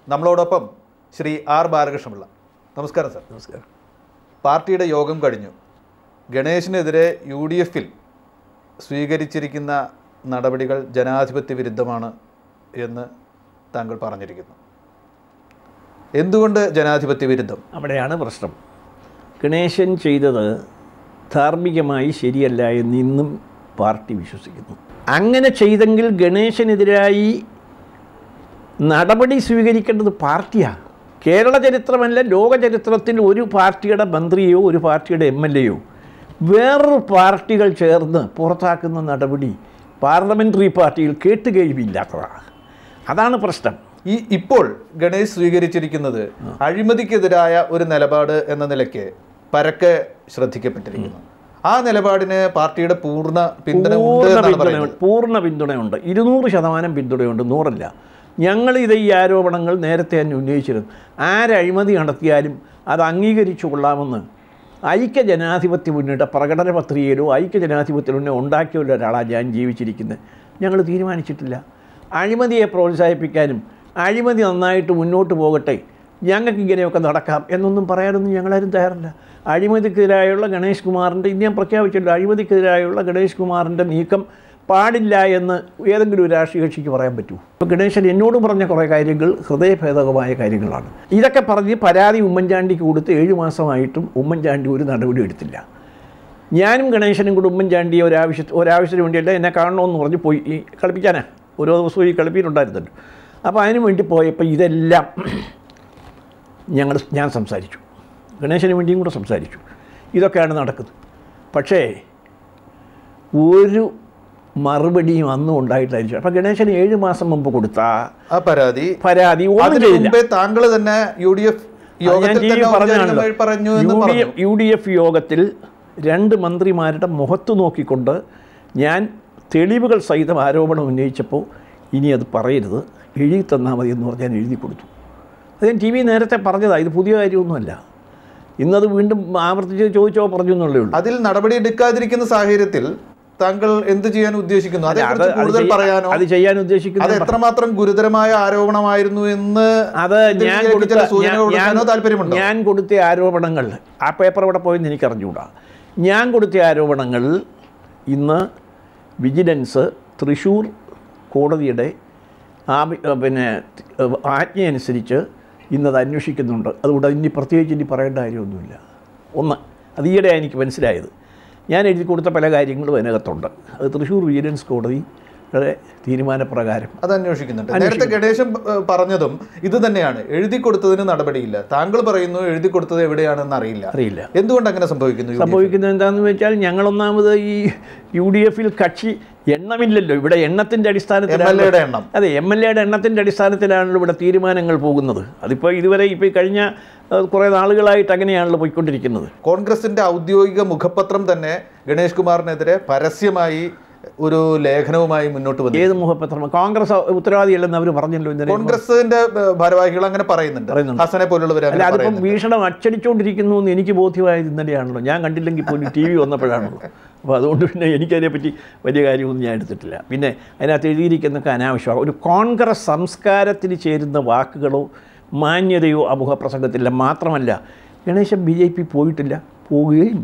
നമ്മളോടൊപ്പം ശ്രീ ആർ ബാലകൃഷ്ണപിള്ള നമസ്കാരം സർ നമസ്കാരം പാർട്ടിയുടെ യോഗം കഴിഞ്ഞു ഗണേശിനെതിരെ യു ഡി എഫിൽ സ്വീകരിച്ചിരിക്കുന്ന നടപടികൾ ജനാധിപത്യ വിരുദ്ധമാണ് എന്ന് താങ്കൾ പറഞ്ഞിരിക്കുന്നു എന്തുകൊണ്ട് ജനാധിപത്യ വിരുദ്ധം അവിടെയാണ് പ്രശ്നം ഗണേശൻ ചെയ്തത് ധാർമ്മികമായി ശരിയല്ല എന്ന് ഇന്നും പാർട്ടി വിശ്വസിക്കുന്നു അങ്ങനെ ചെയ്തെങ്കിൽ ഗണേശനെതിരായി നടപടി സ്വീകരിക്കേണ്ടത് പാർട്ടിയാണ് കേരള ചരിത്രമല്ല ലോക ചരിത്രത്തിൽ ഒരു പാർട്ടിയുടെ മന്ത്രിയോ ഒരു പാർട്ടിയുടെ എം എൽ എയോ വേറൊരു പാർട്ടികൾ ചേർന്ന് പുറത്താക്കുന്ന നടപടി പാർലമെൻ്ററി പാർട്ടിയിൽ കേട്ടുകേഴ്വിയില്ലാത്തതാണ് അതാണ് പ്രശ്നം ഈ ഇപ്പോൾ ഗണേശ് സ്വീകരിച്ചിരിക്കുന്നത് അഴിമതിക്കെതിരായ ഒരു നിലപാട് എന്ന നിലയ്ക്ക് പരക്കെ ശ്രദ്ധിക്കപ്പെട്ടിരിക്കുന്നു ആ നിലപാടിന് പാർട്ടിയുടെ പൂർണ്ണ പിന്തുണ ഉണ്ട് പൂർണ്ണ എന്നാണ് പിന്തുണ പറയുന്നത് പൂർണ്ണ പിന്തുണയുണ്ട് ഇരുന്നൂറ് ശതമാനം പിന്തുണയുണ്ട് നൂറല്ല ഞങ്ങൾ ഇത് ഈ ആരോപണങ്ങൾ നേരത്തെ തന്നെ ഉന്നയിച്ചിരുന്നു ആരഴിമതി നടത്തിയാലും അത് അംഗീകരിച്ചു കൊള്ളാമെന്ന് ഐക്യ ജനാധിപത്യ മുന്നേറ്റ പ്രകടന പത്രികയിലോ ഐക്യ ജനാധിപത്യ മുന്നേ ഉണ്ടാക്കിയുള്ള ഒരാളാണ് ഞാൻ ജീവിച്ചിരിക്കുന്നത് ഞങ്ങൾ തീരുമാനിച്ചിട്ടില്ല അഴിമതിയെ പ്രോത്സാഹിപ്പിക്കാനും അഴിമതി നന്നായിട്ട് മുന്നോട്ട് പോകട്ടെ ഞങ്ങൾക്ക് ഇങ്ങനെയൊക്കെ നടക്കാം എന്നൊന്നും പറയാനൊന്നും ഞങ്ങളാരും തയ്യാറല്ല അഴിമതിക്കെതിരായുള്ള ഗണേഷ് കുമാറിൻ്റെ ഇന്ന് ഞാൻ പ്രഖ്യാപിച്ചല്ലോ അഴിമതിക്കെതിരായുള്ള ഗണേഷ് കുമാറിൻ്റെ നീക്കം പാടില്ല എന്ന് ഏതെങ്കിലും ഒരു രാഷ്ട്രീയ കക്ഷിക്ക് പറയാൻ പറ്റൂ ഇപ്പോൾ ഗണേശൻ എന്നോട് പറഞ്ഞ കുറേ കാര്യങ്ങൾ ഹൃദയഭേദകമായ കാര്യങ്ങളാണ് ഇതൊക്കെ പറഞ്ഞ് പരാതി ഉമ്മൻചാണ്ടിക്ക് കൊടുത്ത് ഏഴ് മാസമായിട്ടും ഉമ്മൻചാണ്ടി ഒരു നടപടി എടുത്തില്ല ഞാനും ഗണേശനും കൂടെ ഉമ്മൻചാണ്ടിയെ ഒരാവശ്യ ഒരാവശ്യത്തിന് വേണ്ടിയല്ല എന്നെ കാണണമെന്ന് പറഞ്ഞ് പോയി ഈ കളിപ്പിക്കാനാ ഓരോ ദിവസവും ഈ കളിപ്പിയിട്ടുണ്ടായിരുന്നല്ലോ അപ്പോൾ അതിന് വേണ്ടി പോയപ്പോൾ ഇതെല്ലാം ഞങ്ങൾ ഞാൻ സംസാരിച്ചു ഗണേശന് വേണ്ടിയും കൂടെ സംസാരിച്ചു ഇതൊക്കെയാണ് നടക്കുന്നത് പക്ഷേ ഒരു മറുപടിയും അന്നും ഉണ്ടായിട്ടായിരിക്കും അപ്പം ഗണേശന് ഏഴ് മാസം മുമ്പ് കൊടുത്ത ആ പരാതി പരാതി ഒന്നും അതിനു ചെയ്തില്ല മുമ്പേ താങ്കൾ തന്നെ യു ഡി എഫ് അത് ഞാൻ യോഗത്തിൽ ടി വി തന്നെ പറഞ്ഞാണല്ലോ ഔദ്യോഗികമായി പറഞ്ഞു എന്ന് യു ഡി പറഞ്ഞു എഫ് യു ഡി എഫ് യോഗത്തിൽ രണ്ട് മന്ത്രിമാരുടെ മുഖത്ത് നോക്കിക്കൊണ്ട് ഞാൻ തെളിവുകൾ സഹിതം ആരോപണം ഉന്നയിച്ചപ്പോൾ ഇനി അത് പറയരുത് എഴുതി തന്നാൽ മതി എന്ന് പറഞ്ഞ് ഞാൻ എഴുതി കൊടുത്തു അത് ഞാൻ ടി വി നേരത്തെ പറഞ്ഞതാണ് ഇത് പുതിയ കാര്യമൊന്നുമല്ല ഇന്നത് വീണ്ടും ആവർത്തിച്ച് ചോദിച്ചോ പറഞ്ഞു എന്നുള്ളേ ഉള്ളൂ അതിൽ നടപടി എടുക്കാതിരിക്കുന്ന സാഹചര്യത്തിൽ താങ്കൾ എന്ത് ചെയ്യാൻ ഉദ്ദേശിക്കുന്നു അത് അതേക്കുറിച്ച് അത് കൂടുതൽ ചെയ്യ- പറയാനോ അത് ചെയ്യാൻ അത് ഉദ്ദേശിക്കുന്നത് എത്രമാത്രം ഗുരുതരമായ ആരോപണമായിരുന്നു എന്ന് അത് ഇതിൽ ഞാൻ എനിക്ക് കൊടുത്ത ചില സൂചന ഞാൻ- കൊടുക്കാനോ താല്പര്യമുണ്ടോ ഞാൻ കൊടുത്ത ആരോപണങ്ങൾ ആ പേപ്പർ ഇവിടെ പോയെന്ന് എനിക്ക് അറിഞ്ഞുകൂടാ ഞാൻ കൊടുത്ത ആരോപണങ്ങൾ ഇന്ന് വിജിലൻസ് തൃശ്ശൂർ കോടതിയുടെ ആവി- പിന്നെ ആജ്ഞയനുസരിച്ച് ഇന്നത് അന്വേഷിക്കുന്നുണ്ട് അതുകൊണ്ട് ഇനി പ്രത്യേകിച്ച് ഇനി പറയേണ്ട കാര്യമൊന്നുമില്ല ഒന്ന് അത് ഈയിടെ എനിക്ക് മനസ്സിലായത് ഞാൻ എഴുതി കൊടുത്ത പല കാര്യങ്ങളും അതിനകത്തുണ്ട് അത് തൃശ്ശൂർ വിജിലൻസ് കോടതിയുടെ തീരുമാനപ്രകാരം അത് അന്വേഷിക്കുന്നുണ്ട് നേരത്തെ ഗണേശൻ ഏഹ്, പറഞ്ഞതും ഇത് തന്നെയാണ് എഴുതി കൊടുത്തതിന് നടപടിയില്ല താങ്കൾ പറയുന്നു എഴുതി കൊടുത്തത് എവിടെയാണെന്ന് അറിയില്ല അറിയില്ല എന്തുകൊണ്ട് അങ്ങനെ സംഭവിക്കുന്നു യു ഡി എഫ്? സംഭവിക്കുന്നത് എന്താണെന്ന് വെച്ചാൽ ഞങ്ങളൊന്നാമത് ഈ യു ഡി എഫിൽ കക്ഷി എണ്ണമില്ലല്ലോ ഇവിടെ എണ്ണത്തിൻ്റെ എം എൽ അടിസ്ഥാനത്തിലാണ് എയുടെ എണ്ണം അതെ എം എൽ എയുടെ എണ്ണത്തിൻ്റെ അടിസ്ഥാനത്തിലാണല്ലോ ഇവിടെ തീരുമാനങ്ങൾ പോകുന്നത് അതിപ്പോൾ ഇതുവരെ ഇപ്പോൾ ഈ കഴിഞ്ഞ ഏഹ്, കുറേ നാളുകളായിട്ട് അങ്ങനെയാണല്ലോ പോയിക്കൊണ്ടിരിക്കുന്നത് കോൺഗ്രസിന്റെ ഔദ്യോഗിക മുഖപത്രം തന്നെ ഗണേഷ് കുമാറിനെതിരെ പരസ്യമായി ഒരു ലേഖനവുമായി മുന്നോട്ട് വന്നു ഏത് മുഖപത്രം കോൺഗ്രസ് ഉത്തരവാദിയല്ലെന്ന് അവർ പറഞ്ഞല്ലോ ഇന്നലെ കോൺഗ്രസിന്റെ ഏഹ്, ഭാരവാഹികൾ അങ്ങനെ പറയുന്നുണ്ട് പറയുന്നുണ്ട്. ഹസനെ പോലുള്ളവർ അല്ല അങ്ങനെ അതിപ്പം പറയുന്നുണ്ട് വീക്ഷണം അച്ചടിച്ചുകൊണ്ടിരിക്കുന്നു എന്ന് എനിക്ക് ബോധ്യമായത് ഇന്നലെയാണല്ലോ ഞാൻ കണ്ടില്ലെങ്കിൽ പോലും ടി വി വന്നപ്പോഴാണല്ലോ അപ്പോൾ അതുകൊണ്ട് പിന്നെ എനിക്കതിനെപ്പറ്റി വലിയ കാര്യമൊന്നും ഞാൻ എടുത്തിട്ടില്ല പിന്നെ അതിനകത്ത് എഴുതിയിരിക്കുന്നൊക്കെ അനാവശ്യമാണ് ഒരു കോൺഗ്രസ് സംസ്കാരത്തിന് ചേരുന്ന വാക്കുകളോ മാന്യതയോ ആ മുഖപ്രസംഗത്തില്ല മാത്രമല്ല ഗണേശൻ ബി ജെ പി പോയിട്ടില്ല പോവുകയില്ല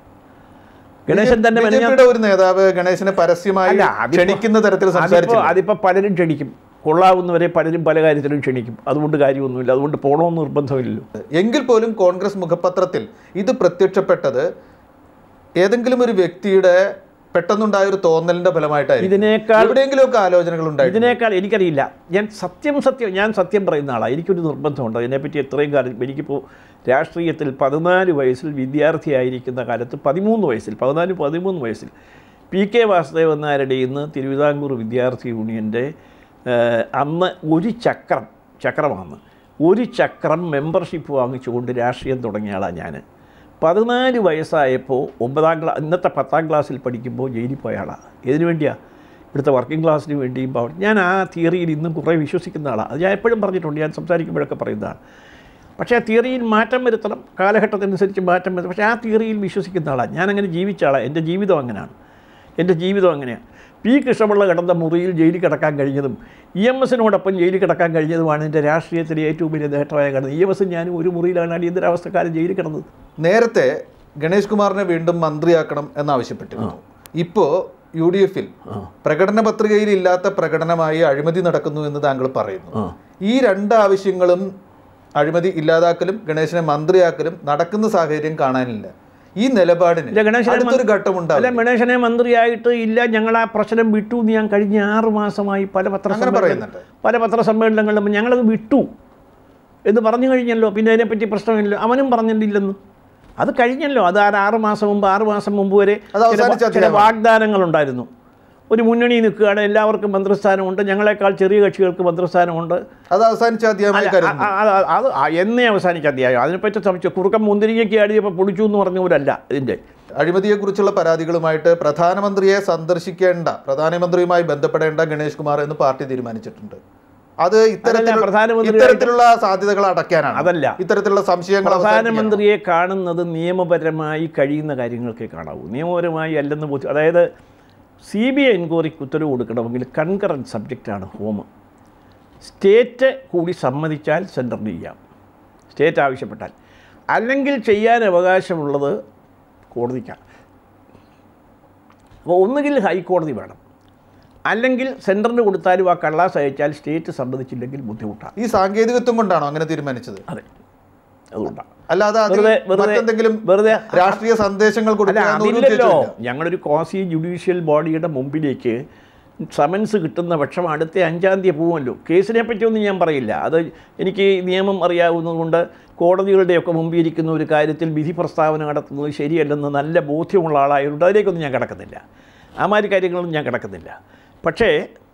ഗണേശൻ തന്നെ ബി ജെ മെനഞ്ഞാ- പിയുടെ ഒരു നേതാവ് ഗണേശനെ പരസ്യമായി അല്ല, അതിപ്പോ- ക്ഷണിക്കുന്ന തരത്തിൽ അതിപ്പോൾ സംസാരിച്ചു അതിപ്പോൾ പലരും ക്ഷണിക്കും കൊള്ളാവുന്നവരെ പലരും പല കാര്യത്തിലും ക്ഷണിക്കും അതുകൊണ്ട് കാര്യമൊന്നുമില്ല അതുകൊണ്ട് പോകണമെന്ന് നിർബന്ധമില്ലല്ലോ എങ്കിൽ പോലും കോൺഗ്രസ് മുഖപത്രത്തിൽ ഇത് പ്രത്യക്ഷപ്പെട്ടത് ഏതെങ്കിലും ഒരു വ്യക്തിയുടെ പെട്ടെന്നുണ്ടായ ഒരു തോന്നലിന്റെ ഫലമായിട്ടായിരിക്കും ഇതിനേക്കാൾ എവിടെയെങ്കിലുമൊക്കെ ആലോചനകൾ ഉണ്ടായിരുന്നു ഇതിനേക്കാൾ എനിക്കറിയില്ല ഞാൻ സത്യം സത്യം ഞാൻ സത്യം പറയുന്ന ആളാണ് എനിക്കൊരു നിർബന്ധമുണ്ട് അതിനെപ്പറ്റി എത്രയും കാലം എനിക്കിപ്പോൾ രാഷ്ട്രീയത്തിൽ പതിനാല് വയസ്സിൽ വിദ്യാർത്ഥിയായിരിക്കുന്ന കാലത്ത് പതിമൂന്ന് വയസ്സിൽ പതിനാല് പതിമൂന്ന് വയസ്സിൽ പി കെ വാസുദേവൻ നായരുടെ ഇന്ന് തിരുവിതാംകൂർ വിദ്യാർത്ഥി യൂണിയൻ്റെ ഏഹ്, അന്ന് ഒരു ചക്രം ചക്രമാണ് ഒരു ചക്രം മെമ്പർഷിപ്പ് വാങ്ങിച്ചുകൊണ്ട് രാഷ്ട്രീയം തുടങ്ങിയ ആളാണ് ഞാൻ പതിനാല് വയസ്സായപ്പോൾ ഒമ്പതാം ക്ലാസ് ഇന്നത്തെ പത്താം ക്ലാസ്സിൽ പഠിക്കുമ്പോൾ ജയിലിൽ പോയ ആളാണ് ഏതിനു വേണ്ടിയാണ് ഇവിടുത്തെ വർക്കിംഗ് ക്ലാസ്സിന് വേണ്ടിയും പവർ ഞാൻ ആ തിയറിയിൽ ഇന്നും കുറേ വിശ്വസിക്കുന്ന ആളാണ് അത് ഞാൻ എപ്പോഴും പറഞ്ഞിട്ടുണ്ട് ഞാൻ സംസാരിക്കുമ്പോഴൊക്കെ പറയുന്നതാണ് പക്ഷേ ആ തിയറിയിൽ മാറ്റം വരുത്തണം കാലഘട്ടത്തിനനുസരിച്ച് മാറ്റം വരുത്തണം പക്ഷേ ആ തിയറിയിൽ വിശ്വസിക്കുന്ന ആളാണ് ഞാനങ്ങനെ ജീവിച്ച ആളാണ് എൻ്റെ ജീവിതം അങ്ങനെയാണ് എൻ്റെ ജീവിതം അങ്ങനെയാണ് പി കൃഷ്ണപിള്ള കിടന്ന മുറിയിൽ ജയിലിൽ കിടക്കാൻ കഴിഞ്ഞതും ഇ എം എസിനോടൊപ്പം ജയിലിൽ കിടക്കാൻ കഴിഞ്ഞതുമാണ് എൻ്റെ രാഷ്ട്രീയത്തിലെ ഏറ്റവും വലിയ നേട്ടമായ കിടന്നത് ഇ എം എസും ഞാനും ഒരു മുറിയിലാണ് അടിയന്തരാവസ്ഥക്കാരൻ ജയിലിൽ കിടന്നത് നേരത്തെ ഗണേഷ് കുമാറിനെ വീണ്ടും മന്ത്രിയാക്കണം എന്നാവശ്യപ്പെട്ടിരുന്നു ഇപ്പോ യു ഡി എഫിൽ പ്രകടന പത്രികയിൽ ഇല്ലാത്ത പ്രകടനമായി അഴിമതി നടക്കുന്നു എന്ന് താങ്കൾ പറയുന്നു ആ. ഈ രണ്ട് ആവശ്യങ്ങളും അഴിമതി ഇല്ലാതാക്കലും ഗണേശനെ മന്ത്രിയാക്കലും നടക്കുന്ന സാഹചര്യം കാണാനില്ല ഈ നിലപാടിന് ഇല്ല, ഗണേശനെ അടുത്തൊരു അല്ല ഘട്ടമുണ്ടാവും ഗണേശനെ മന്ത്രിയായിട്ട് ഇല്ല ഞങ്ങൾ ആ പ്രശ്നം വിട്ടു എന്ന് ഞാൻ കഴിഞ്ഞ ആറ് മാസമായി പല അങ്ങനെ പത്രസമ്മേളനം പറയുന്നുണ്ട് പല പത്രസമ്മേളനങ്ങളിലും ഞങ്ങളത് വിട്ടു എന്ന് പറഞ്ഞു കഴിഞ്ഞല്ലോ പിന്നെ അതിനെപ്പറ്റി പ്രശ്നമില്ല അവനും പറഞ്ഞിട്ടില്ലെന്ന് അത് കഴിഞ്ഞല്ലോ അത് ആ ആറ് മാസം മുമ്പ് ആറ് മാസം മുമ്പ് വരെ അത് ചില അവസാനിച്ച ചില വാഗ്ദാനങ്ങളുണ്ടായിരുന്നു ഒരു മുന്നണി നിൽക്കുകയാണ് എല്ലാവർക്കും മന്ത്രിസ്ഥാനമുണ്ട് ഞങ്ങളെക്കാൾ ചെറിയ കക്ഷികൾക്ക് മന്ത്രിസ്ഥാനമുണ്ട് അത് അവസാനിച്ച അധ്യായമായി കരുതുന്നു ആ, ആ, അത് ആ എന്നേ അവസാനിച്ച അധ്യായം അതിനെപ്പറ്റി സംശയം കുറുക്കം മുന്തിരിങ്ങയ്ക്ക് ആടിയപ്പോൾ പൊളിച്ചു എന്ന് പറഞ്ഞ പോലല്ല ഇതിൻ്റെ അഴിമതിയെക്കുറിച്ചുള്ള പരാതികളുമായിട്ട് പ്രധാനമന്ത്രിയെ സന്ദർശിക്കേണ്ട പ്രധാനമന്ത്രിയുമായി ബന്ധപ്പെടേണ്ട ഗണേഷ് കുമാർ എന്ന് പാർട്ടി തീരുമാനിച്ചിട്ടുണ്ട് അത് ഇത്തരത്തിലുള്ള പ്രധാനമന്ത്രി ഇത്തരത്തിലുള്ള സാധ്യതകൾ അടയ്ക്കാനാണ് അതല്ല. ഇത്തരത്തിലുള്ള സംശയങ്ങൾ അവസാനിപ്പിക്കാനാണ്. പ്രധാനമന്ത്രിയെ കാണുന്നത് നിയമപരമായി കഴിയുന്ന കാര്യങ്ങൾക്കേ കാണാവൂ നിയമപരമായി അല്ലെന്ന് ബോധ്യം അതായത് സി ബി ഐ എൻക്വയറിക്ക് ഉത്തരവ് കൊടുക്കണമെങ്കിൽ കൺകറൻറ്റ് സബ്ജക്റ്റാണ് ഹോം സ്റ്റേറ്റ് കൂടി സമ്മതിച്ചാൽ സെൻറ്ററിന് ചെയ്യാം സ്റ്റേറ്റ് ആവശ്യപ്പെട്ടാൽ അല്ലെങ്കിൽ ചെയ്യാൻ അവകാശമുള്ളത് കോടതിക്കാണ് അപ്പോൾ ഒന്നുകിൽ ഹൈക്കോടതി വേണം അല്ലെങ്കിൽ സെൻറ്ററിന് കൊടുത്താലും ആ കള്ളാസ് അയച്ചാൽ സ്റ്റേറ്റ് സമ്മതിച്ചില്ലെങ്കിൽ ബുദ്ധിമുട്ടാണ് ഈ സാങ്കേതികത്വം കൊണ്ടാണോ അങ്ങനെ തീരുമാനിച്ചത് അതെ അതുകൊണ്ടാണ് അല്ലാതെ അതിൽ വെറുതെ വെറുതെ മറ്റെന്തെങ്കിലും വെറുതെ രാഷ്ട്രീയ സന്ദേശങ്ങൾ അല്ല കൊടുക്കുക എന്നൊരു അതില്ലല്ലോ ഉദ്ദേശമില്ല. ഞങ്ങളൊരു ക്വാസി ജുഡീഷ്യൽ ബോഡിയുടെ മുമ്പിലേക്ക് സമൻസ് കിട്ടുന്ന പക്ഷം അടുത്ത അഞ്ചാം തീയതി പോകുമല്ലോ കേസിനെ പറ്റിയൊന്നും ഞാൻ പറയില്ല അത് എനിക്ക് നിയമം അറിയാവുന്നതുകൊണ്ട് കോടതികളുടെയൊക്കെ മുമ്പിൽ ഇരിക്കുന്ന ഒരു കാര്യത്തിൽ വിധി പ്രസ്താവന നടത്തുന്നത് ശരിയല്ലെന്ന് നല്ല ബോധ്യമുള്ള ആളായതുകൊണ്ട് അതിലേക്കൊന്നും ഞാൻ കിടക്കുന്നില്ല ആ മാതിരി കാര്യങ്ങളൊന്നും ഞാൻ കിടക്കുന്നില്ല പക്ഷേ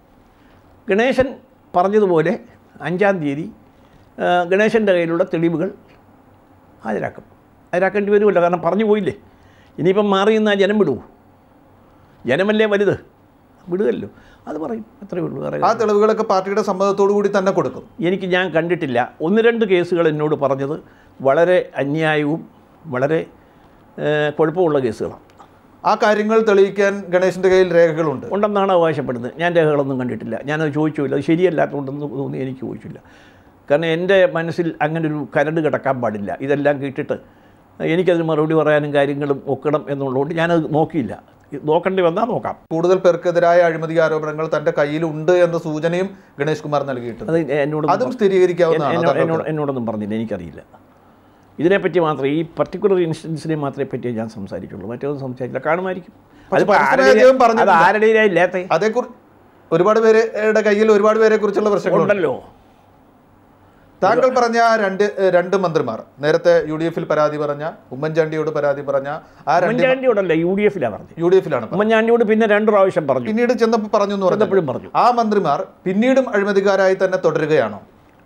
ഗണേശൻ പറഞ്ഞതുപോലെ അഞ്ചാം തീയതി ആ, ഗണേശൻ്റെ കയ്യിലുള്ള തെളിവുകൾ ഹാജരാക്കും ഹാജരാക്കേണ്ടി വരുമല്ലോ കാരണം പറഞ്ഞു പോയില്ലേ ഇനിയിപ്പം മാറി നിന്നാൽ ജനം വിടുമോ ജനമല്ലേ വലുത് വിടുകല്ലോ അത് പറയും അത്രയേ ഉള്ളൂ വേറെ ആ തെളിവുകളൊക്കെ പാർട്ടിയുടെ സമ്മതത്തോടു കൂടി തന്നെ കൊടുക്കും എനിക്ക് ഞാൻ കണ്ടിട്ടില്ല ഒന്ന് രണ്ട് കേസുകൾ എന്നോട് പറഞ്ഞത് വളരെ അന്യായവും വളരെ ഏഹ്, കുഴപ്പമുള്ള കേസുകളാണ് ആ കാര്യങ്ങൾ തെളിയിക്കാൻ ഗണേശന്റെ കയ്യിൽ രേഖകളുണ്ട് ഉണ്ടെന്നാണ് അവകാശപ്പെടുന്നത് ഞാൻ രേഖകളൊന്നും കണ്ടിട്ടില്ല ഞാനത് ചോദിച്ചില്ല അത് ശരിയല്ലാത്തതുകൊണ്ടെന്ന് തോന്നി എനിക്ക് ചോദിച്ചില്ല കാരണം എൻ്റെ മനസ്സിൽ അങ്ങനെ ഒരു കരട് കിടക്കാൻ പാടില്ല ഇതെല്ലാം കേട്ടിട്ട് എനിക്കതിന് മറുപടി പറയാനും കാര്യങ്ങളും ഒക്കണം എന്നുള്ളതുകൊണ്ട് ഞാനത് നോക്കിയില്ല നോക്കേണ്ടി വന്നാൽ നോക്കാം കൂടുതൽ പേർക്കെതിരായ അഴിമതി ആരോപണങ്ങൾ തന്റെ കയ്യിലുണ്ട് എന്ന സൂചനയും ഗണേഷ് കുമാർ നൽകിയിട്ടുണ്ട് അത് എന്നോട് അതും സ്ഥിരീകരിക്കാവുന്നതാണ് എന്നോട് താങ്കൾക്ക്. എന്നോട് എന്നോടൊന്നും പറഞ്ഞില്ല എനിക്കറിയില്ല ഇതിനെപ്പറ്റി മാത്രമേ ഈ പർട്ടിക്കുലർ ഇൻസ്റ്റൻസിനെ മാത്രമേ പറ്റി ഞാൻ സംസാരിക്കുള്ളൂ മറ്റൊന്നും സംസാരിക്കില്ല കാണുമായിരിക്കും അതിപ്പോൾ പരസ്യമായി ആരുടെ അദ്ദേഹം പറഞ്ഞിട്ടില്ല. അത് ആരുടെ ഇല്ലാത്ത അതേക്കുറിച്ച് ഒരുപാട് പേരുടെ കയ്യിൽ ഒരുപാട് പേരെ കുറിച്ചുള്ള പ്രശ്നങ്ങളുണ്ട് ഉണ്ടല്ലോ താങ്കൾ പറഞ്ഞ ആ രണ്ട് ഏഹ്, രണ്ട് മന്ത്രിമാർ നേരത്തെ യു ഡി എഫിൽ പരാതി പറഞ്ഞ ഉമ്മൻചാണ്ടിയോട് പരാതി പറഞ്ഞ ആ രണ്ട് ഉമ്മൻചാണ്ടിയോടല്ല യു ഡി എഫിലാണ് പറഞ്ഞത് യു ഡി എഫിലാണ് പറഞ്ഞത്. ഉമ്മൻചാണ്ടിയോട് പിന്നെ രണ്ട് പ്രാവശ്യം പറഞ്ഞു പിന്നീട് ചെന്നപ്പോൾ പറഞ്ഞു എന്ന് പറഞ്ഞു എപ്പോഴും പറഞ്ഞു ആ മന്ത്രിമാർ പിന്നീടും അഴിമതിക്കാരായി തന്നെ തുടരുകയാണോ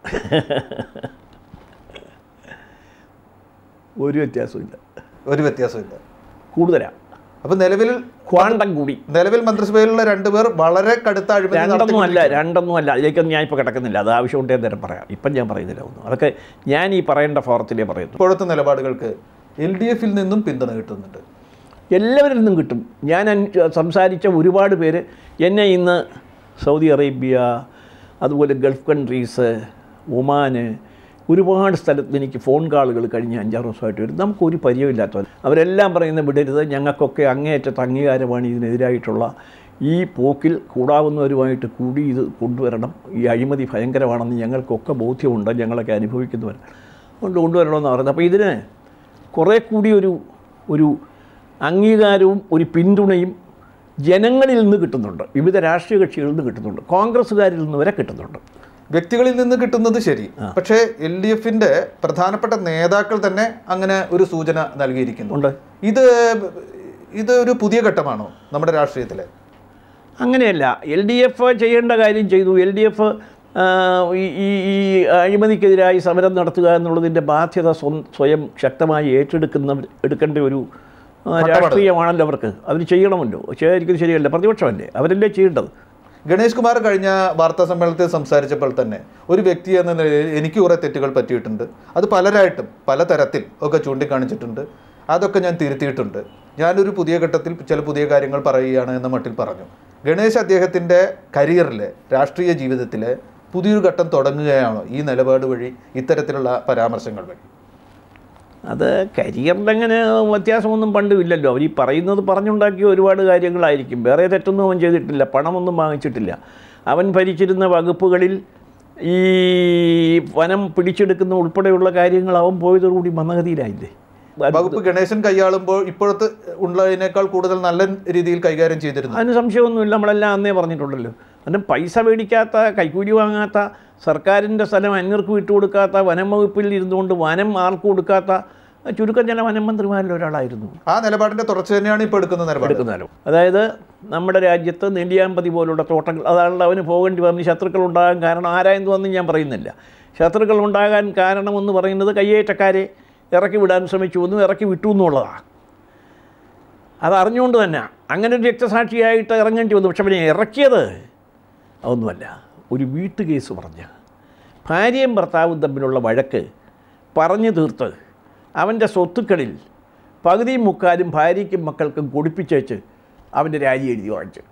ഒരു വ്യത്യാസമില്ല ഒരു വ്യത്യാസമില്ല കൂടുതലാണ് അപ്പൊ നിലവിൽ ക്വാണ്ടം കൂടി നിലവിൽ മന്ത്രിസഭയിലുള്ള രണ്ടുപേർ വളരെ കടുത്ത അഴിമതി രണ്ടൊന്നും അല്ല രണ്ടൊന്നും അല്ല അതിലേക്കൊന്നും ഞാൻ ഇപ്പോൾ കിടക്കുന്നില്ല അത് ആവശ്യമുണ്ടേ നേരം പറയാം ഇപ്പം ഞാൻ പറയുന്നില്ല ഒന്നും അതൊക്കെ ഞാൻ ഈ പറയേണ്ട ഫോറത്തിലേ പറയുന്നു ഇപ്പോഴത്തെ നിലപാടുകൾക്ക് എൽ ഡി എഫിൽ നിന്നും പിന്തുണ കിട്ടുന്നുണ്ട് എല്ലാവരിൽ നിന്നും കിട്ടും ഞാൻ അൻ- സംസാരിച്ച ഒരുപാട് പേര് എന്നെ ഇന്ന് സൗദി അറേബ്യ അതുപോലെ ഗൾഫ് കൺട്രീസ് ഒമാന് ഒരുപാട് സ്ഥലത്ത് എനിക്ക് ഫോൺ കോളുകൾ കഴിഞ്ഞ അഞ്ചാറ് ദിവസമായിട്ട് വരും നമുക്കൊരു പരിചയമില്ലാത്തവർ അവരെല്ലാം പറയുന്ന വിടരുത് ഞങ്ങൾക്കൊക്കെ അങ്ങേയറ്റത്ത് അംഗീകാരമാണ് ഇതിനെതിരായിട്ടുള്ള ഈ പോക്കിൽ കൂടാവുന്നവരുമായിട്ട് കൂടി ഇത് കൊണ്ടുവരണം ഈ അഴിമതി ഭയങ്കരമാണെന്ന് ഞങ്ങൾക്കൊക്കെ ബോധ്യമുണ്ട് ഞങ്ങളൊക്കെ അനുഭവിക്കുന്നവർ കൊണ്ട് കൊണ്ടുവരണമെന്ന് പറയുന്നത് അപ്പോൾ ഇതിന് കുറേ കൂടി ഒരു ഒരു അംഗീകാരവും ഒരു പിന്തുണയും ജനങ്ങളിൽ നിന്ന് കിട്ടുന്നുണ്ട് വിവിധ രാഷ്ട്രീയ കക്ഷികളിൽ നിന്ന് കിട്ടുന്നുണ്ട് കോൺഗ്രസ്സുകാരിൽ നിന്ന് വരെ കിട്ടുന്നുണ്ട് വ്യക്തികളിൽ നിന്ന് കിട്ടുന്നത് ശരി പക്ഷേ എൽ ഡി എഫിന്റെ പ്രധാനപ്പെട്ട നേതാക്കൾ തന്നെ അങ്ങനെ ഒരു സൂചന നൽകിയിരിക്കുന്നു ഉണ്ട് ഇത് ഇത് ഒരു പുതിയ ഘട്ടമാണോ നമ്മുടെ രാഷ്ട്രീയത്തിലെ അങ്ങനെയല്ല എൽ ഡി എഫ് ചെയ്യേണ്ട കാര്യം ചെയ്തു എൽ ഡി എഫ് ഈ ഈ- ഈ അഴിമതിക്കെതിരായി സമരം നടത്തുക എന്നുള്ളതിൻ്റെ ബാധ്യത സ്വം- സ്വയം ശക്തമായി ഏറ്റെടുക്കുന്ന എടുക്കേണ്ട ഒരു ആ, രാഷ്ട്രീയമാണല്ലോ അവർക്ക് അവർ ചെയ്യണമല്ലോ ചെയ്യാതിരിക്കുന്നത് ശരിയല്ല പ്രതിപക്ഷമല്ലേ അവരല്ലേ ചെയ്യേണ്ടത് ഗണേഷ് കുമാർ കഴിഞ്ഞ വാർത്താ സമ്മേളനത്തിൽ സംസാരിച്ചപ്പോൾ തന്നെ ഒരു വ്യക്തി എന്ന നിലയിൽ എനിക്ക് കുറേ തെറ്റുകൾ പറ്റിയിട്ടുണ്ട് അത് പലരായിട്ടും പലതരത്തിൽ ഒക്കെ ചൂണ്ടിക്കാണിച്ചിട്ടുണ്ട് അതൊക്കെ ഞാൻ തിരുത്തിയിട്ടുണ്ട് ഞാനൊരു പുതിയ ഘട്ടത്തിൽ ചില പുതിയ കാര്യങ്ങൾ പറയുകയാണ് എന്ന മട്ടിൽ പറഞ്ഞു ഗണേശ് അദ്ദേഹത്തിൻ്റെ കരിയറിലെ രാഷ്ട്രീയ ജീവിതത്തിലെ പുതിയൊരു ഘട്ടം തുടങ്ങുകയാണോ ഈ നിലപാട് വഴി ഇത്തരത്തിലുള്ള പരാമർശങ്ങൾ വഴി അത് കരിയറിലങ്ങനെ വ്യത്യാസമൊന്നും പണ്ടും ഇല്ലല്ലോ അവർ ഈ പറയുന്നത് പറഞ്ഞുണ്ടാക്കിയ ഒരുപാട് കാര്യങ്ങളായിരിക്കും വേറെ തെറ്റൊന്നും അവൻ ചെയ്തിട്ടില്ല പണമൊന്നും വാങ്ങിച്ചിട്ടില്ല അവൻ ഭരിച്ചിരുന്ന വകുപ്പുകളിൽ ഈ വനം പിടിച്ചെടുക്കുന്ന ഉൾപ്പെടെയുള്ള കാര്യങ്ങൾ അവൻ പോയതോടുകൂടി മന്ദഗതിയിലായില്ലേ വകുപ്പ് ഗണേശൻ കൈയാളുമ്പോൾ ഇപ്പോഴത്തെ ഉള്ളതിനേക്കാൾ കൂടുതൽ നല്ല രീതിയിൽ കൈകാര്യം ചെയ്തിരുന്നു അതിന് സംശയമൊന്നുമില്ല നമ്മളെല്ലാം അന്നേ പറഞ്ഞിട്ടുണ്ടല്ലോ അതിന് പൈസ മേടിക്കാത്ത കൈക്കൂലി വാങ്ങാത്ത സർക്കാരിൻ്റെ സ്ഥലം അന്യർക്ക് വിട്ടുകൊടുക്കാത്ത വനം വകുപ്പിൽ ഇരുന്നുകൊണ്ട് വനം ആർക്ക് കൊടുക്കാത്ത ചുരുക്കം ചില വനം മന്ത്രിമാരിൽ ഒരാളായിരുന്നു ആ നിലപാടിന്റെ തുടർച്ച തന്നെയാണ് ഇപ്പോൾ എടുക്കുന്ന നിലപാട് എടുക്കുന്നാലും അതായത് നമ്മുടെ രാജ്യത്ത് നെല്ലിയാമ്പതി പോലുള്ള തോട്ടങ്ങൾ അതാണല്ലോ അവന് പോകേണ്ടി വന്ന് ശത്രുക്കൾ ഉണ്ടാകാൻ കാരണം ആരായെന്ന് വന്ന് ഞാൻ പറയുന്നില്ല ശത്രുക്കൾ ഉണ്ടാകാൻ കാരണമെന്ന് പറയുന്നത് കയ്യേറ്റക്കാരെ ഇറക്കി വിടാൻ ശ്രമിച്ചു എന്നും ഇറക്കി വിട്ടു എന്നുള്ളതാണ് അത് അറിഞ്ഞുകൊണ്ട് തന്നെ അങ്ങനെ ഒരു രക്തസാക്ഷിയായിട്ട് ഇറങ്ങേണ്ടി വന്നു പക്ഷെ പിന്നെ ഇറക്കിയത് അതൊന്നുമല്ല ഒരു വീട്ടു കേസ് പറഞ്ഞ് ഭാര്യയും ഭർത്താവും തമ്മിലുള്ള വഴക്ക് പറഞ്ഞു തീർത്ത് അവൻ്റെ സ്വത്തുക്കളിൽ പകുതിയും മുക്കാലും ഭാര്യയ്ക്കും മക്കൾക്കും കൊടുപ്പിച്ചേച്ച് അവൻ്റെ രാജി എഴുതി വാങ്ങിച്ചു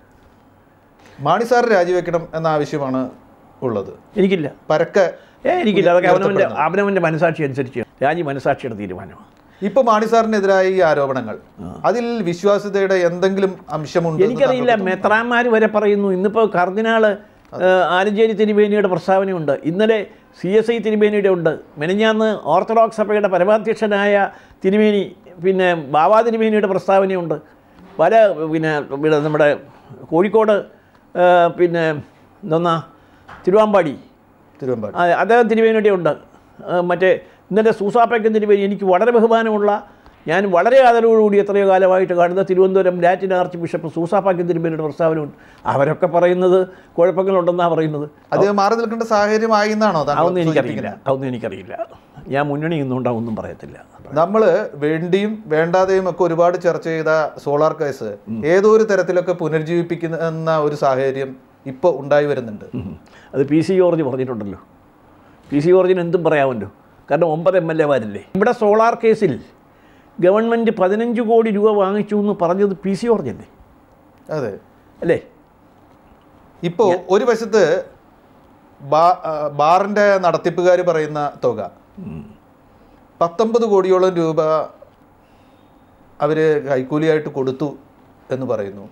മാണി സാർ രാജിവെക്കണം എന്ന ആവശ്യമാണ് ഉള്ളത് എനിക്കില്ല പരക്കെ ഏ എനിക്കില്ല അതൊക്കെ അവനവൻ്റെ അവനവൻ്റെ മനസാക്ഷി അനുസരിച്ച് രാജി മനസാക്ഷിയുടെ തീരുമാനമാണ് ഇപ്പൊ മാണി സാറിനെതിരായ ഈ ആരോപണങ്ങൾ അതിൽ വിശ്വാസ്യതയുടെ എന്തെങ്കിലും അംശമുണ്ട് എനിക്കറിയില്ല മെത്രാന്മാർ വരെ പറയുന്നു ഇന്നിപ്പോൾ കർദിനാൾ ആലഞ്ചേരി തിരുമേനിയുടെ പ്രസ്താവനയുണ്ട് ഇന്നലെ സി എസ് ഐ തിരുമേനിയുടെ ഉണ്ട് മെനഞ്ഞാന്ന് ഓർത്തഡോക്സ് സഭയുടെ പരമാധ്യക്ഷനായ തിരുമേനി പിന്നെ ബാബാ തിരുമേനിയുടെ പ്രസ്താവനയുണ്ട് പല പിന്നെ ഇവിടെ നമ്മുടെ കോഴിക്കോട് ആ, പിന്നെ എന്തൊന്നാ തിരുവാമ്പാടി തിരുവമ്പാടി ആ, അദ്ദേഹം തിരുവേനിയുടെ ഉണ്ട് ആ, മറ്റേ ഇന്നലെ സൂസാപ്പയ്ക്കൻ തിരുവേനി എനിക്ക് വളരെ ബഹുമാനമുള്ള ഞാൻ വളരെ ആദരവോടുകൂടി എത്രയോ കാലമായിട്ട് കാണുന്ന Thiruvananthapuram Latin archbishop Soosapakiam തിരുമേനിയുടെ പ്രസ്താവനയുണ്ട് അവരൊക്കെ പറയുന്നത് കുഴപ്പങ്ങളുണ്ടെന്നാണ് പറയുന്നത് അദ്ദേഹം മാറി നിൽക്കേണ്ട സാഹചര്യമായി എന്നാണോ താങ്കൾ അതൊന്നും എനിക്കറിയില്ല സൂചിപ്പിക്കുന്നത്? അതൊന്നും എനിക്കറിയില്ല ഞാൻ മുന്നണി നിന്നുകൊണ്ട് അതൊന്നും പറയത്തില്ല നമ്മൾ വേണ്ടിയും വേണ്ടാതെയും ഒക്കെ ഒരുപാട് ചർച്ച ചെയ്ത സോളാർ കേസ് ഏതോ ഒരു തരത്തിലൊക്കെ പുനർജീവിപ്പിക്കുന്ന ഒരു സാഹചര്യം ഇപ്പോൾ ഉണ്ടായി വരുന്നുണ്ട് ഉം. അത് പി സി ജോർജ് പറഞ്ഞിട്ടുണ്ടല്ലോ പി സി ജോർജിന് എന്തും പറയാമല്ലോ കാരണം ഒമ്പത് എം എൽ എമാരില്ലേ ഇവിടെ സോളാർ കേസിൽ ഗവൺമെൻറ് പതിനഞ്ച് കോടി രൂപ വാങ്ങിച്ചു എന്ന് പറഞ്ഞത് പി സി ജോർജ് അല്ലേ അതെ അല്ലേ ഇപ്പോൾ ഒരു വശത്ത് ബാ- ആ, ബാറിന്റെ നടത്തിപ്പുകാർ പറയുന്ന തുക പത്തൊമ്പത് കോടിയോളം രൂപ അവർ കൈക്കൂലിയായിട്ട് കൊടുത്തു എന്ന് പറയുന്നു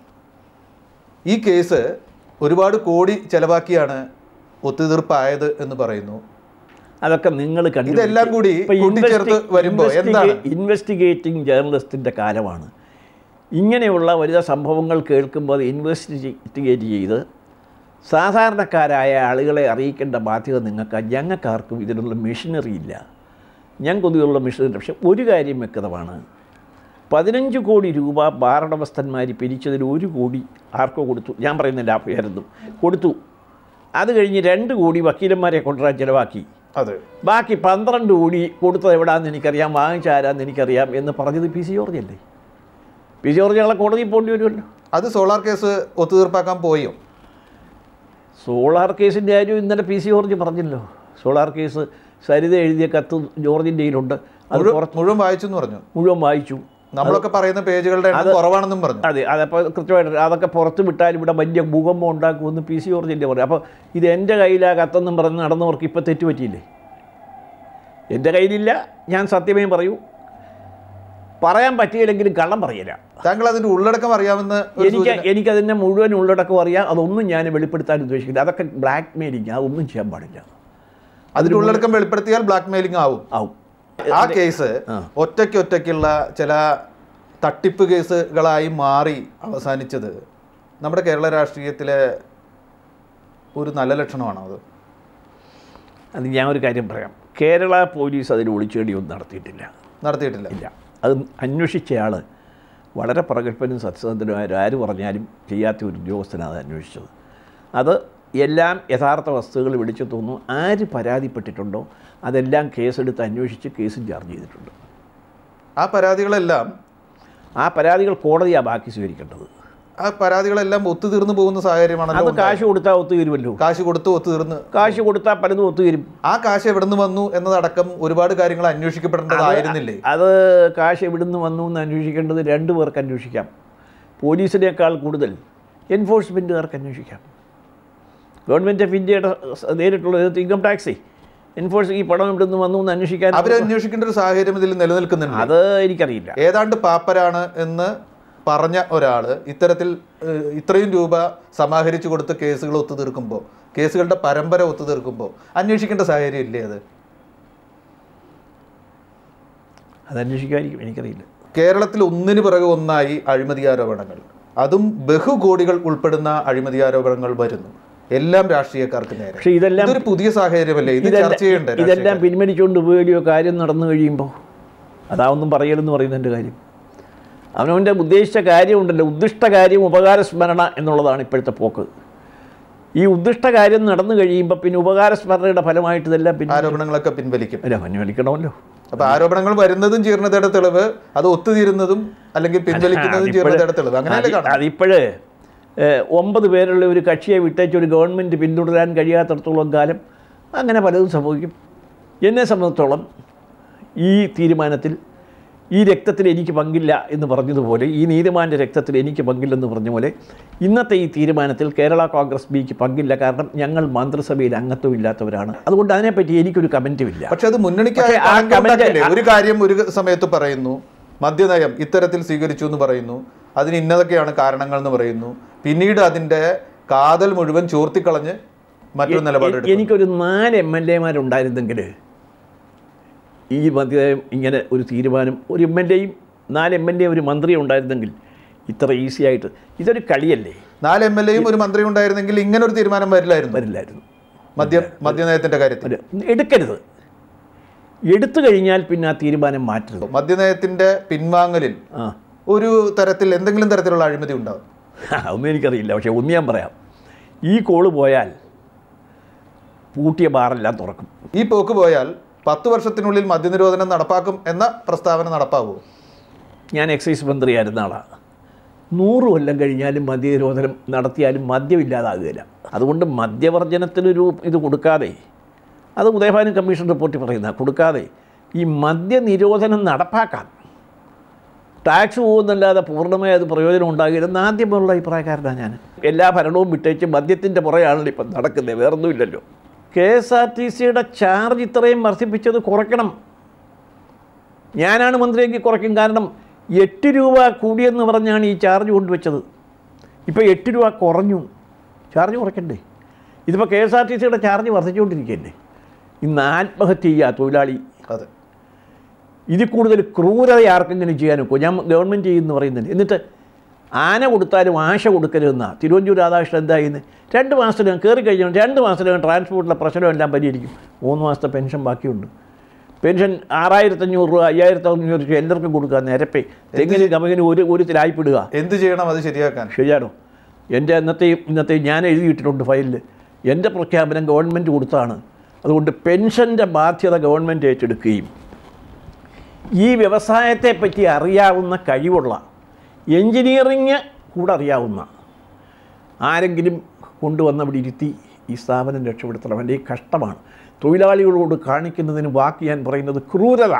ഈ കേസ് ഒരുപാട് കോടി ചെലവാക്കിയാണ് ഒത്തുതീർപ്പായത് എന്ന് പറയുന്നു അതൊക്കെ നിങ്ങൾ ഇതെല്ലാം കൂടി കൂട്ടിച്ചേർത്ത് വരുമ്പോൾ എന്താണ്? ഇൻവെസ്റ്റിഗേറ്റിംഗ് ജേർണലിസ്റ്റിൻ്റെ കാലമാണ് ഇങ്ങനെയുള്ള വലിയ സംഭവങ്ങൾ കേൾക്കുമ്പോൾ അത് ഇൻവെസ്റ്റിഗേറ്റ് ചെയ്ത് സാധാരണക്കാരായ ആളുകളെ അറിയിക്കേണ്ട ബാധ്യത നിങ്ങൾക്ക് ഞങ്ങൾക്കാർക്കും ഇതിനുള്ള മെഷീനറി ഇല്ല ഞങ്ങൾക്കൊന്നുമുള്ള മെഷീനറി പക്ഷെ ഒരു കാര്യം വ്യക്തമാണ് പതിനഞ്ച് കോടി രൂപ ബാറുടമസ്ഥന്മാർ പിരിച്ചതിൽ ഒരു കോടി ആർക്കോ കൊടുത്തു ഞാൻ പറയുന്നില്ല ആ പേരൊന്നും കൊടുത്തു അത് കഴിഞ്ഞ് രണ്ട് കോടി വക്കീലന്മാരെ കൊണ്ടുവരാൻ ചിലവാക്കി അതെ ബാക്കി പന്ത്രണ്ട് കോടി കൊടുത്തത് എവിടാന്ന് എനിക്കറിയാം വാങ്ങിച്ച ആരാന്ന് എനിക്കറിയാം എന്ന് പറഞ്ഞത് പി സി ജോർജ് അല്ലേ പി സി ജോർജ് ഞങ്ങളെ കോടതിയിൽ പോകേണ്ടി വരുമല്ലോ അത് സോളാർ കേസ് ഒത്തുതീർപ്പാക്കാൻ പോയോ സോളാർ കേസിൻ്റെ കാര്യം ഇന്നലെ പി സി ജോർജ് പറഞ്ഞല്ലോ സോളാർ കേസ് സരിത എഴുതിയ കത്ത് ജോർജിൻ്റെ കയ്യിലുണ്ട് അത് മുഴു- പുറത്ത് മുഴുവൻ വായിച്ചു എന്ന് പറഞ്ഞു മുഴുവൻ വായിച്ചു നമ്മളൊക്കെ പറയുന്ന പേജുകളുടെ എണ്ണം കുറവാണെന്നും പറഞ്ഞു അതെ അതപ്പോൾ കൃത്യമായിട്ട് അതൊക്കെ പുറത്ത് വിട്ടാൽ ഇവിടെ വലിയ ഭൂകമ്പം ഉണ്ടാക്കുമെന്ന് പി സി ജോർജിൻ്റെ പറയും അപ്പോൾ ഇത് എൻ്റെ കയ്യിലാ കത്തെന്നും പറഞ്ഞ് നടന്നവർക്ക് ഇപ്പോൾ തെറ്റുപറ്റിയില്ലേ എൻ്റെ കയ്യിലില്ല ഞാൻ സത്യമേ പറയൂ പറയാൻ പറ്റിയില്ലെങ്കിലും കള്ളം പറയില്ല താങ്കൾ അതിന്റെ ഉള്ളടക്കം അറിയാമെന്ന് ഒരു എനിക്ക് എനിക്കതിൻ്റെ മുഴുവൻ ഉള്ളടക്കം അറിയാം അതൊന്നും ഞാൻ വെളിപ്പെടുത്താൻ ഉദ്ദേശിക്കില്ല അതൊക്കെ ബ്ലാക്ക് മെയിലിങ് അതൊന്നും ചെയ്യാൻ പാടില്ല അതിന്റെ ഉള്ളടക്കം വെളിപ്പെടുത്തിയാൽ ബ്ലാക്ക് മെയിലിംഗ് ആവും ആവും ആ കേസ് ആ. ഒറ്റയ്ക്ക് ഒറ്റയ്ക്കുള്ള ചില തട്ടിപ്പ് കേസുകളായി മാറി അവസാനിച്ചത് നമ്മുടെ കേരള രാഷ്ട്രീയത്തിലെ ഒരു നല്ല ലക്ഷണമാണോ അത് അത് ഞാൻ ഒരു കാര്യം പറയാം കേരള പോലീസ് അതിൽ ഒളിച്ചേടിയൊന്നും നടത്തിയിട്ടില്ല നടത്തിയിട്ടില്ല ഇല്ല അത് അന്വേഷിച്ചയാൾ വളരെ പ്രഗത്ഭനും സത്യസന്ധനുമായ ആര് പറഞ്ഞാലും ചെയ്യാത്ത ഒരു ഉദ്യോഗസ്ഥനാണ് അത് അന്വേഷിച്ചത് അത് എല്ലാം യഥാർത്ഥ വസ്തുക്കൾ വിളിച്ചു തോന്നുന്നു ആര് പരാതിപ്പെട്ടിട്ടുണ്ടോ അതെല്ലാം കേസെടുത്ത് അന്വേഷിച്ച് കേസും ചാർജ് ചെയ്തിട്ടുണ്ട് ആ പരാതികളെല്ലാം ആ പരാതികൾ കോടതിയാണ് ബാക്കി സ്വീകരിക്കേണ്ടത് ആ പരാതികളെല്ലാം ഒത്തുതീർന്നു പോകുന്ന സാഹചര്യമാണല്ലോ അത് ഉണ്ടായത്. കാശ് കൊടുത്താൽ ഒത്തുതീരുമല്ലോ കാശ് കൊടുത്ത് ഒത്തുതീർന്ന് കാശ് കൊടുത്താൽ പലതും ഒത്തുതീരും ആ കാശ് എവിടെ നിന്ന് വന്നു എന്നതടക്കം ഒരുപാട് കാര്യങ്ങൾ അന്വേഷിക്കപ്പെടേണ്ടതായിരുന്നില്ലേ അത് കാശ് എവിടുന്ന് വന്നു എന്ന് അന്വേഷിക്കേണ്ടത് രണ്ടു പേർക്ക് അന്വേഷിക്കാം പോലീസിനേക്കാൾ കൂടുതൽ എൻഫോഴ്സ്മെൻറ്റുകാർക്ക് അന്വേഷിക്കാം ഗവൺമെൻറ് ഓഫ് ഇന്ത്യയുടെ സ- നേരിട്ടുള്ള ഇതിനകത്ത് ഇൻകം ടാക്സേ എൻഫോഴ്സ് ഈ പണം ഇവിടെ നിന്ന് വന്നു എന്ന് അന്വേഷിക്കാൻ അവരന്വേഷിക്കേണ്ട ഒരു സാഹചര്യം ഇതിൽ നിലനിൽക്കുന്നുണ്ട് അത് എനിക്കറിയില്ല ഏതാണ്ട് പാപ്പരാണ് എന്ന് പറഞ്ഞ ഒരാൾ ഇത്തരത്തിൽ ഏഹ്, ഇത്രയും രൂപ സമാഹരിച്ചു കൊടുത്ത് കേസുകൾ ഒത്തുതീർക്കുമ്പോൾ കേസുകളുടെ പരമ്പര ഒത്തുതീർക്കുമ്പോൾ അന്വേഷിക്കേണ്ട സാഹചര്യം ഇല്ലേ അത് അത് അന്വേഷിക്കാമായിരിക്കും എനിക്കറിയില്ല കേരളത്തിൽ ഒന്നിനു പിറകെ ഒന്നായി അഴിമതി ആരോപണങ്ങൾ അതും ബഹുകോടികൾ ഉൾപ്പെടുന്ന അഴിമതി ആരോപണങ്ങൾ വരുന്നു എല്ലാം രാഷ്ട്രീയക്കാർക്ക് നേരെ പക്ഷേ ഇതെല്ലാം ഇതൊരു പുതിയ സാഹചര്യമല്ലേ ഇത് ഇതെല്ലാം- ചർച്ച ചെയ്യണ്ടേ ഇതെല്ലാം രാഷ്ട്രീയക്കാർ? പിൻവലിച്ചുകൊണ്ട് പോവുകയോ കാര്യം നടന്നു കഴിയുമ്പോൾ അതാവൊന്നും പറയലെന്ന് പറയുന്നതിൻ്റെ കാര്യം അവനവൻ്റെ ഉദ്ദേശിച്ച കാര്യമുണ്ടല്ലോ ഉദ്ദിഷ്ട കാര്യം ഉപകാരസ്മരണ എന്നുള്ളതാണ് ഇപ്പോഴത്തെ പോക്ക് ഈ ഉദ്ദിഷ്ട കാര്യം നടന്നു കഴിയുമ്പോൾ പിന്നെ ഉപകാരസ്മരണയുടെ ഫലമായിട്ട് ഇതെല്ലാം പിന്നെ ആരോപണങ്ങളൊക്കെ പിൻവലിക്കും അല്ല പിൻവലിക്കണമല്ലോ അപ്പൊ ആരോപണങ്ങൾ വരുന്നതും ജീർണതയുടെ തെളിവ് അത് ഒത്തുതീരുന്നതും അല്ലെങ്കിൽ പിൻവലിക്കുന്നതും ജീർണതയുടെ തെളിവ് അങ്ങനെയല്ലേ കാണാം അതിപ്പോഴ് ഒമ്പത് പേരുള്ള ഒരു കക്ഷിയെ വിട്ടേച്ച് ഒരു ഗവൺമെൻറ് പിന്തുടരാൻ കഴിയാത്തടത്തോളം കാലം അങ്ങനെ പലതും സംഭവിക്കും എന്നെ സംബന്ധിച്ചോളം ഈ തീരുമാനത്തിൽ ഈ രക്തത്തിൽ എനിക്ക് പങ്കില്ല എന്ന് പറഞ്ഞതുപോലെ ഈ നീതിമാൻ്റെ രക്തത്തിൽ എനിക്ക് പങ്കില്ലെന്ന് പറഞ്ഞ പോലെ ഇന്നത്തെ ഈ തീരുമാനത്തിൽ കേരള കോൺഗ്രസ് ബിക്ക് പങ്കില്ല കാരണം ഞങ്ങൾ മന്ത്രിസഭയിൽ അംഗത്വം ഇല്ലാത്തവരാണ് അതുകൊണ്ട് അതിനെപ്പറ്റി എനിക്കൊരു കമൻറ്റും ഇല്ല പക്ഷെ അത് മുന്നണിക്കായി പക്ഷേ ആ കളങ്കം comment- ഉണ്ടാക്കില്ലേ? ഒരു കാര്യം ഒരു സമയത്ത് പറയുന്നു മദ്യനയം ഇത്തരത്തിൽ സ്വീകരിച്ചു എന്ന് പറയുന്നു അതിന് ഇന്നതൊക്കെയാണ് കാരണങ്ങൾ എന്ന് പറയുന്നു പിന്നീട് അതിന്റെ കാതൽ മുഴുവൻ ചോർത്തിക്കളഞ്ഞ് മറ്റൊരു നിലപാടെടുക്കും എനിക്കൊരു നാല് എം എൽ എമാരുണ്ടായിരുന്നെങ്കിൽ ഈ മദ്യം ഇങ്ങനെ ഒരു തീരുമാനം ഒരു എം എൽ എയും നാല് എം എൽ എ ഒരു മന്ത്രിയും ഉണ്ടായിരുന്നെങ്കിൽ ഇത്ര ഈസി ആയിട്ട് ഇതൊരു കളിയല്ലേ നാല് എം എൽ എയും ഒരു മന്ത്രി ഉണ്ടായിരുന്നെങ്കിൽ ഇങ്ങനെ ഒരു തീരുമാനം വരില്ലായിരുന്നു വരില്ലായിരുന്നു മദ്യ മദ്യനയത്തിന്റെ കാര്യത്തിൽ ഒരു എടുക്കരുത് എടുത്തു കഴിഞ്ഞാൽ പിന്നെ ആ തീരുമാനം മാറ്റരുത് മദ്യനയത്തിന്റെ പിൻവാങ്ങലിൽ ആ ഒരു തരത്തിൽ എന്തെങ്കിലും തരത്തിലുള്ള അഴിമതി ഉണ്ടാവും അതൊന്നും എനിക്കറിയില്ല പക്ഷേ ഒന്ന് ഞാൻ പറയാം ഈ കോള് പോയാൽ പൂട്ടിയ ബാറെല്ലാം തുറക്കും ഈ പോക്ക് പോയാൽ പത്ത് വർഷത്തിനുള്ളിൽ മദ്യനിരോധനം നടപ്പാക്കും എന്ന പ്രസ്താവന നടപ്പാകുമോ ഞാൻ എക്സൈസ് മന്ത്രിയായിരുന്ന ആളാണ് നൂറ് കൊല്ലം കഴിഞ്ഞാലും മദ്യനിരോധനം നടത്തിയാലും മദ്യമില്ലാതാകുകയില്ല അതുകൊണ്ട് മദ്യവർജനത്തിനൊരു ഇത് കൊടുക്കാതെ അത് ഉദയഭാനു കമ്മീഷൻ റിപ്പോർട്ടിൽ പറയുന്ന കൊടുക്കാതെ ഈ മദ്യനിരോധനം നടപ്പാക്കാം ടാക്സ് പോകുന്നല്ലാതെ പൂർണ്ണമായി അത് പ്രയോജനം ഉണ്ടാകില്ലെന്ന് ആദ്യമുള്ള അഭിപ്രായക്കാരനാണ് ഞാൻ എല്ലാ ഭരണവും വിട്ടേച്ച് മദ്യത്തിൻ്റെ പുറകെയാണല്ലോ ഇപ്പം നടക്കുന്നത് വേറൊന്നുമില്ലല്ലോ കെ എസ് ആർ ടി സിയുടെ ചാർജ് ഇത്രയും വർദ്ധിപ്പിച്ചത് കുറയ്ക്കണം ഞാനാണ് മന്ത്രിയെങ്കിൽ കുറയ്ക്കും കാരണം എട്ട് രൂപ കൂടിയെന്ന് പറഞ്ഞാണ് ഈ ചാർജ് കൊണ്ടുവച്ചത് ഇപ്പോൾ എട്ട് രൂപ കുറഞ്ഞു ചാർജ് കുറയ്ക്കണ്ടേ ഇതിപ്പോൾ കെ എസ് ആർ ടി സിയുടെ ചാർജ് വർദ്ധിച്ചുകൊണ്ടിരിക്കുകയല്ലേ ഇന്ന് ആത്മഹത്യ ചെയ്യുക തൊഴിലാളി അതെ ഇതിൽ കൂടുതൽ ക്രൂരത ആർക്കെങ്കിലും ചെയ്യാൻ ഒക്കുമോ ഞാൻ ഗവൺമെൻറ് ചെയ്യുമെന്ന് പറയുന്നുണ്ട് എന്നിട്ട് ആന കൊടുത്താലും ആശ കൊടുക്കരുതെന്നാണ് തിരുവഞ്ചൂർ രാധാകൃഷ്ണൻ എന്താ ചെയ്യുന്നത് രണ്ട് മാസത്തിനകം കയറി കഴിഞ്ഞാൽ രണ്ട് മാസത്തിനകം ട്രാൻസ്പോർട്ടിലെ പ്രശ്നമെല്ലാം പരിഹരിക്കും മൂന്ന് മാസത്തെ പെൻഷൻ ബാക്കിയുണ്ട് പെൻഷൻ ആറായിരത്തഞ്ഞൂറ് രൂപ അയ്യായിരത്തി അഞ്ഞൂറ് രൂപ എല്ലാവർക്കും കൊടുക്കുക നിരപ്പേ തെങ്ങിന് കമകിന് ഒരു ഒരു തിലായിപ്പിടുക എന്ത് ചെയ്യണം അത് ശരിയാക്കാൻ ശരിയാണോ എൻ്റെ ഇന്നത്തെയും ഇന്നത്തെയും ഞാൻ എഴുതിയിട്ടിട്ടുണ്ട് ഫയലിൽ എൻ്റെ പ്രഖ്യാപനം ഗവൺമെൻറ് കൊടുത്താണ് അതുകൊണ്ട് പെൻഷൻ്റെ ബാധ്യത ഗവൺമെൻറ് ഏറ്റെടുക്കുകയും ഈ വ്യവസായത്തെ പറ്റി അറിയാവുന്ന കഴിവുള്ള എൻജിനീയറിങ് കൂടെ അറിയാവുന്ന ആരെങ്കിലും കൊണ്ടുവന്ന് അവിടെ ഇരുത്തി ഈ സ്ഥാപനം രക്ഷപ്പെടുത്തണം എൻ്റെ ഈ കഷ്ടമാണ് തൊഴിലാളികളോട് കാണിക്കുന്നതിന് വാക്ക് ഞാൻ പറയുന്നത് ക്രൂരത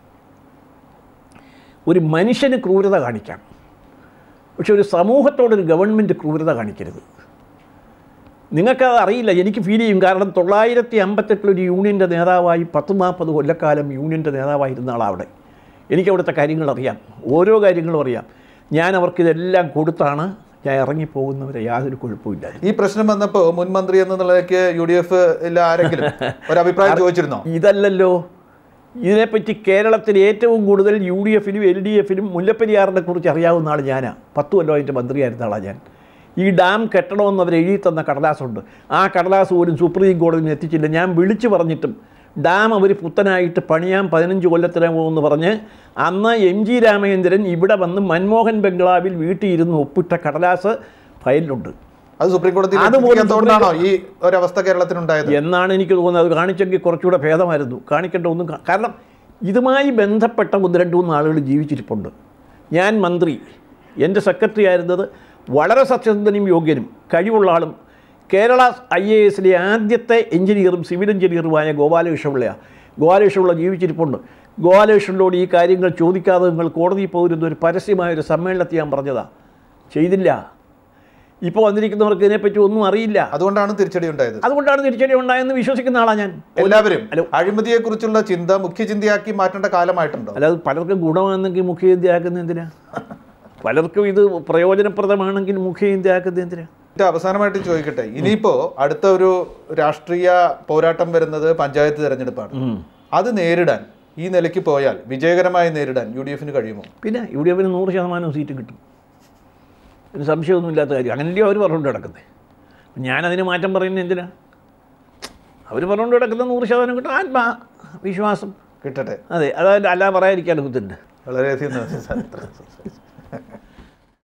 ഒരു മനുഷ്യന് ക്രൂരത കാണിക്കാം പക്ഷെ ഒരു സമൂഹത്തോടൊരു ഗവൺമെൻറ് ക്രൂരത കാണിക്കരുത് നിങ്ങൾക്കത് അറിയില്ല എനിക്ക് ഫീൽ ചെയ്യും കാരണം തൊള്ളായിരത്തി അമ്പത്തെട്ടിലൊരു യൂണിയൻ്റെ നേതാവായി പത്ത് നാൽപ്പത് കൊല്ലക്കാലം യൂണിയൻ്റെ നേതാവായിരുന്ന ആളവിടെ എനിക്ക് അവിടുത്തെ കാര്യങ്ങൾ അറിയാം ഓരോ കാര്യങ്ങളും അറിയാം ഞാൻ അവർക്കിതെല്ലാം കൊടുത്താണ് ഞാൻ ഇറങ്ങിപ്പോകുന്നവരെ യാതൊരു കുഴപ്പമില്ല ഈ പ്രശ്നം വന്നപ്പോ മുൻ മന്ത്രി എന്ന നിലയ്ക്ക് യു ഡി എഫ് ആരെങ്കിലും ഒരു അഭിപ്രായം ചോദിച്ചിരുന്നോ ഇതല്ലല്ലോ ഇതിനെപ്പറ്റി കേരളത്തിൽ ഏറ്റവും കൂടുതൽ യു ഡി എഫിലും എൽ ഡി എഫിലും മുല്ലപ്പെരിയാറിനെ കുറിച്ച് അറിയാവുന്ന ആൾ ഞാനാണ് പത്ത് കൊല്ലം അതിൻ്റെ മന്ത്രിയായിരുന്ന ആളാണ് ഞാൻ ഈ ഡാം കെട്ടണമെന്ന് അവർ എഴുതി തന്ന കടലാസുണ്ട് ആ കടലാസ് പോലും സുപ്രീം കോടതിയിൽ എത്തിച്ചില്ല ഞാൻ വിളിച്ചു പറഞ്ഞിട്ടും ഡാം അവർ പുത്തനായിട്ട് പണിയാൻ പതിനഞ്ച് കൊല്ലത്തിനാകുമെന്ന് പറഞ്ഞ് അന്ന് എം ജി രാമചന്ദ്രൻ ഇവിടെ വന്ന് മൻമോഹൻ ബംഗ്ലാവിൽ വീട്ടിൽ ഇരുന്ന് ഒപ്പിട്ട കടലാസ് ഫയലിലുണ്ട് അത് സുപ്രീം കോടതി അതുപോലും എത്തിക്കാത്തതുകൊണ്ടാണോ ഈ ഒരവസ്ഥ കേരളത്തിനുണ്ടായത് എന്നാണ് എനിക്ക് തോന്നുന്നത് അത് കാണിച്ചെങ്കിൽ കുറച്ചുകൂടെ ഭേദമായിരുന്നു കാണിക്കേണ്ട ഒന്നും കാ- കാരണം ഇതുമായി ബന്ധപ്പെട്ട ഒന്ന് രണ്ട് മൂന്ന് ആളുകൾ ജീവിച്ചിരിപ്പുണ്ട് ഞാൻ മന്ത്രി എൻ്റെ സെക്രട്ടറി ആയിരുന്നത് വളരെ സത്യസന്ധനും യോഗ്യനും കഴിവുള്ള ആളും കേരള ഐ എ എസിലെ ആദ്യത്തെ എഞ്ചിനീയറും സിവിൽ എഞ്ചിനീയറുമായ ഗോപാലകൃഷ്ണപിള്ളയാണ് ഗോപാലകൃഷ്ണപിള്ള ജീവിച്ചിരിപ്പുണ്ട് ഗോപാലകൃഷ്ണനോട് ഈ കാര്യങ്ങൾ ചോദിക്കാതെ നിങ്ങൾ കോടതിയിൽ പോരുന്ന ഒരു പരസ്യമായ ഒരു സമ്മേളനത്തിൽ ഞാൻ പറഞ്ഞതാ ചെയ്തില്ല ഇപ്പോൾ വന്നിരിക്കുന്നവർക്ക് ഇതിനെപ്പറ്റി ഒന്നും അറിയില്ല അതുകൊണ്ടാണ് തിരിച്ചടി ഉണ്ടായത് അതുകൊണ്ടാണ് തിരിച്ചടി ഉണ്ടായെന്ന് വിശ്വസിക്കുന്ന ആളാണ് ഞാൻ എല്ലാവരും ഹലോ. അഴിമതിയെക്കുറിച്ചുള്ള ചിന്ത മുഖ്യചിന്തയാക്കി മാറ്റേണ്ട കാലമായിട്ടുണ്ടോ അല്ലാതെ പലർക്കും ഗുണമാണെങ്കിൽ മുഖ്യചിന്തയാക്കുന്നത് എന്തിനാ പലർക്കും ഇത് പ്രയോജനപ്രദമാണെങ്കിൽ മുഖ്യചിന്തയാക്കുന്നത് എന്തിനാ ഏറ്റവും അവസാനമായിട്ട് ചോദിക്കട്ടെ ഇനിയിപ്പോ അടുത്ത ഒരു രാഷ്ട്രീയ പോരാട്ടം വരുന്നത് പഞ്ചായത്ത് തെരഞ്ഞെടുപ്പാണ് അത് നേരിടാൻ ഈ നിലയ്ക്ക് പോയാൽ വിജയകരമായി നേരിടാൻ യു ഡി എഫിന് കഴിയുമോ പിന്നെ യു ഡി എഫിന് നൂറ് ശതമാനം സീറ്റ് കിട്ടും ഒരു സംശയമൊന്നുമില്ലാത്ത കാര്യം അങ്ങനെയല്ലോ അവർ പറഞ്ഞുകൊണ്ട് കിടക്കുന്നത് ഞാനതിന് മാറ്റം പറയുന്നത് എന്തിനാ അവർ പറഞ്ഞുകൊണ്ട് കിടക്കുന്ന നൂറ് ശതമാനം കിട്ടും ആത്മാ വിശ്വാസം കിട്ടട്ടെ അതെ അതായത് അല്ല പറയാതിരിക്കാൻ കുത്തുണ്ട് വളരെയധികം നന്ദി സാർ. ഇത്രയും സംസാരിച്ചു.